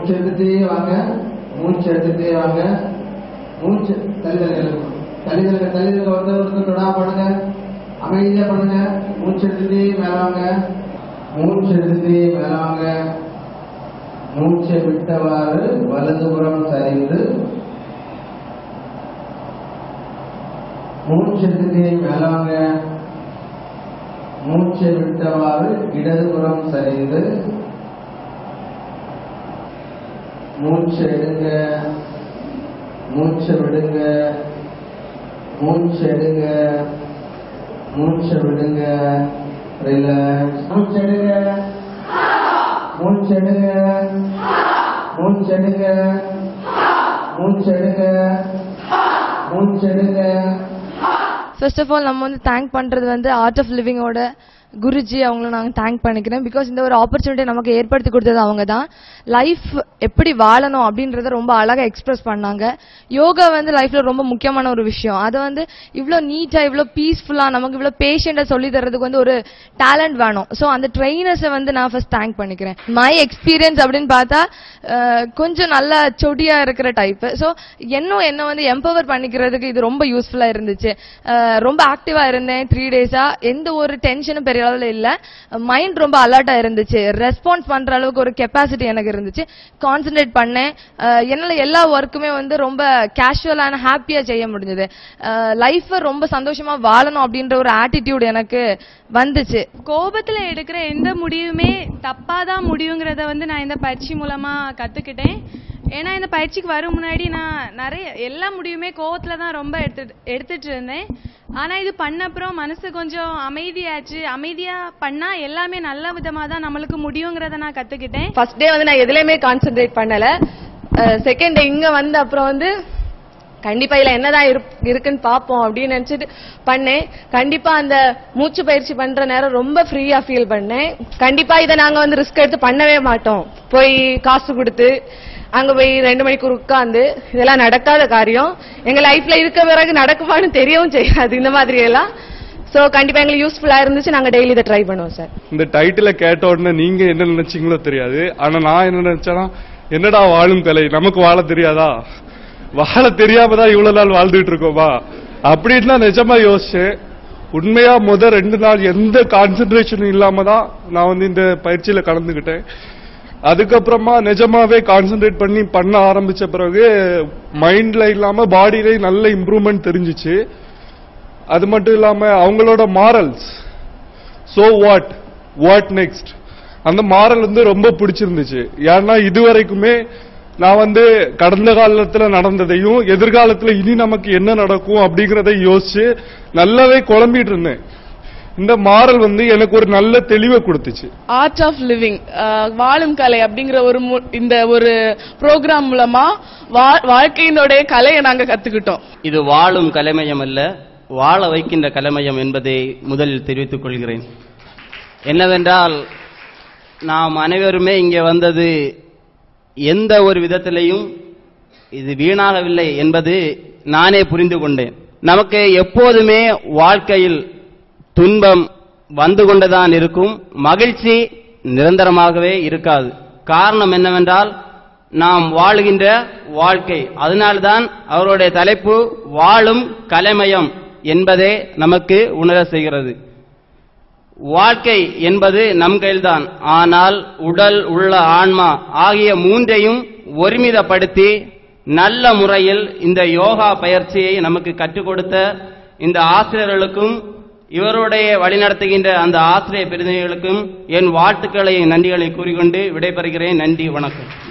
மூச்சு எடுத்துட்டே வாங்க மூச்சு எடுத்துட்டே வாங்க மூச்சு தள்ளிதல்கள் தள்ளிதல்கள் தள்ளிதல்கள் ஒருத்தர் ஒருத்தர் தொடா பண்ணுங்க அமைதியா பண்ணுங்க மூச்சு எடுத்துட்டே மேல வாங்க மூச்சு எடுத்துட்டே மேல வாங்க மூச்சை விட்டவாறு வலதுபுறம் சரிந்து மூச்சு எடுத்துட்டே மேல வாங்க மூச்சை விட்டவாறு இடதுபுறம் சரிந்து மூச்சு எடுங்க மூச்சை விடுங்க மூச்சு எடுங்க மூச்சை விடுங்க ரிலாக்ஸ் மூச்சு எடுங்க மூச்சு எடுங்க மூச்சு எடுங்க மூச்சு எடுங்க மூச்சு எடுங்க ஃபர்ஸ்ட் ஆஃப் ஆல் நம்ம வந்து தேங்க் பண்றது வந்து ஆர்ட் ஆஃப் லிவிங்கோட குருஜி அவங்கள நாங்க தேங்க் பண்ணிக்கிறேன் பிகாஸ் இந்த ஒரு ஆப்பர்ச்சுனிட்டி நமக்கு ஏற்படுத்தி கொடுத்தது அவங்க தான் லைஃப் எப்படி வாழணும் அப்படின்றத ரொம்ப அழகா எக்ஸ்பிரஸ் பண்ணாங்க யோகா வந்து லைஃப்ல ரொம்ப முக்கியமான ஒரு விஷயம் அதை வந்து இவ்வளோ நீட்டா இவ்வளோ பீஸ்ஃபுல்லா நமக்கு இவ்வளோ பேஷண்டா சொல்லி தரதுக்கு வந்து ஒரு டேலண்ட் வேணும் ஸோ அந்த ட்ரெயினர்ஸை வந்து நான் ஃபர்ஸ்ட் தேங்க் பண்ணிக்கிறேன் மை எக்ஸ்பீரியன்ஸ் அப்படின்னு பார்த்தா அஹ், கொஞ்சம் நல்லா சொடியா இருக்கிற டைப் ஸோ இன்னும் என்ன வந்து எம்பவர் பண்ணிக்கிறதுக்கு இது ரொம்ப யூஸ்ஃபுல்லா இருந்துச்சு அஹ், ரொம்ப ஆக்டிவா இருந்தேன் த்ரீ டேஸா எந்த ஒரு டென்ஷனும் பெரிய அளவுல இல்ல மைண்ட் ரொம்ப அலர்ட்டா இருந்துச்சு ரெஸ்பான்ஸ் பண்ற அளவுக்கு ஒரு கெப்பாசிட்டி எனக்கு இருந்துச்சு கான்சென்ட்ரேட் பண்ணேன் அஹ், என்னால எல்லா ஒர்க்குமே வந்து ரொம்ப கேஷுவலான ஹாப்பியா செய்ய முடிஞ்சது லைஃப் ரொம்ப சந்தோஷமா வாழணும் அப்படின்ற ஒரு ஆட்டிடியூட் எனக்கு வந்துச்சு கோபத்துல எடுக்கிற எந்த முடிவுமே தப்பா தான் முடியுங்கிறத வந்து நான் இந்த பயிற்சி மூலமா கத்துக்கிட்டேன் ஏன்னா இந்த பயிற்சிக்கு வரும் முன்னாடி நான் நிறைய எல்லா முடிவுமே கோவத்துல தான் ரொம்ப எடுத்து எடுத்துட்டு இருந்தேன் ஆனா இது பண்ண அப்புறம் மனசு கொஞ்சம் அமைதியாச்சு அமைதியா பண்ணா எல்லாமே நல்ல விதமா தான் நம்மளுக்கு முடியுங்கிறத நான் கத்துக்கிட்டேன் ஃபர்ஸ்ட் டே வந்து நான் எதுலயுமே கான்சென்ட்ரேட் பண்ணல செகண்ட் டே இங்க வந்த அப்புறம் வந்து கண்டிப்பா இதுல என்னதான் இருப்- இருக்குன்னு பாப்போம் அப்படின்னு நினைச்சிட்டு பண்ணேன் கண்டிப்பா அந்த மூச்சு பயிற்சி பண்ற நேரம் ரொம்ப ஃப்ரீயா ஃபீல் பண்ணேன் கண்டிப்பா இதை நாங்க வந்து ரிஸ்க் எடுத்து பண்ணவே மாட்டோம் போய் காசு கொடுத்து அங்க போய் ரெண்டு மணிக்கு உட்காந்து இதெல்லாம் நடக்காத காரியம் எங்க லைஃப்ல இருக்க பிறகு நடக்குமான்னு தெரியவும் செய்யாது இந்த மாதிரி எல்லாம் சோ கண்டிப்பா எங்களுக்கு யூஸ்ஃபுல்லா இருந்துச்சு நாங்க டெய்லி இதை ட்ரை பண்ணுவோம் சார் இந்த டைட்டில கேட்ட உடனே நீங்க என்ன நினைச்சீங்களோ தெரியாது ஆனா நான் என்ன நினைச்சேன்னா என்னடா வாழும் கலை நமக்கு வாழ தெரியாதா வாழ தெரியாம தான் இவ்வளவு நாள் வாழ்ந்துட்டு இருக்கோமா அப்படின்னு நான் நிஜமா யோசிச்சேன் உண்மையா முத ரெண்டு நாள் எந்த கான்சென்ட்ரேஷனும் இல்லாம தான் நான் வந்து இந்த பயிற்சியில கலந்துக்கிட்டேன் அதுக்கப்புறமா நிஜமாவே கான்சென்ட்ரேட் பண்ணி பண்ண ஆரம்பிச்ச பிறகு மைண்ட்ல இல்லாம பாடியில நல்ல இம்ப்ரூவ்மெண்ட் தெரிஞ்சுச்சு அது மட்டும் இல்லாம அவங்களோட morals so what what next அந்த மாரல் வந்து ரொம்ப பிடிச்சிருந்துச்சு ஏன்னா இதுவரைக்குமே நான் வந்து கடந்த காலத்துல நடந்ததையும் எதிர்காலத்துல இனி நமக்கு என்ன நடக்கும் அப்படிங்கறதை யோசிச்சு நல்லாவே குழம்பிட்டு இருந்தேன் இந்த மாரல் வந்து எனக்கு ஒரு நல்ல தெளிவை கொடுத்துச்சு ஆர்ட் ஆஃப் லிவிங் வாழும் கலை அப்படிங்கிற ஒரு மு- இந்த ஒரு ப்ரோக்ராம் மூலமா வா- வாழ்க்கையினுடைய கலையை நாங்க கத்துக்கிட்டோம் இது வாழும் கலைமயம் அல்ல வாழ வைக்கின்ற கலைமயம் என்பதை முதலில் தெரிவித்துக் கொள்கிறேன் என்னவென்றால் நாம் அனைவருமே இங்கே வந்தது எந்த ஒரு விதத்திலையும் இது வீணாகவில்லை என்பது நானே புரிந்து கொண்டேன் நமக்கு எப்போதுமே வாழ்க்கையில் துன்பம் வந்து கொண்டுதான் இருக்கும் மகிழ்ச்சி நிரந்தரமாகவே இருக்காது காரணம் என்னவென்றால் நாம் வாழுகின்ற வாழ்க்கை அதனால்தான் அவருடைய தலைப்பு வாழும் கலைமயம் என்பதே நமக்கு உணர செய்கிறது வாழ்க்கை என்பது நம் கையில்தான் ஆனால் உடல் உள்ள ஆன்மா ஆகிய மூன்றையும் ஒருமிதப்படுத்தி நல்ல முறையில் இந்த யோகா பயிற்சியை நமக்கு கற்றுக் கொடுத்த இந்த ஆசிரியர்களுக்கும் இவருடைய வழிநடத்துகின்ற அந்த ஆசிரியர் பிரதிநிதிகளுக்கும் என் வாழ்த்துக்களை நன்றிகளை கூறிக்கொண்டு விடைபெறுகிறேன் நன்றி வணக்கம்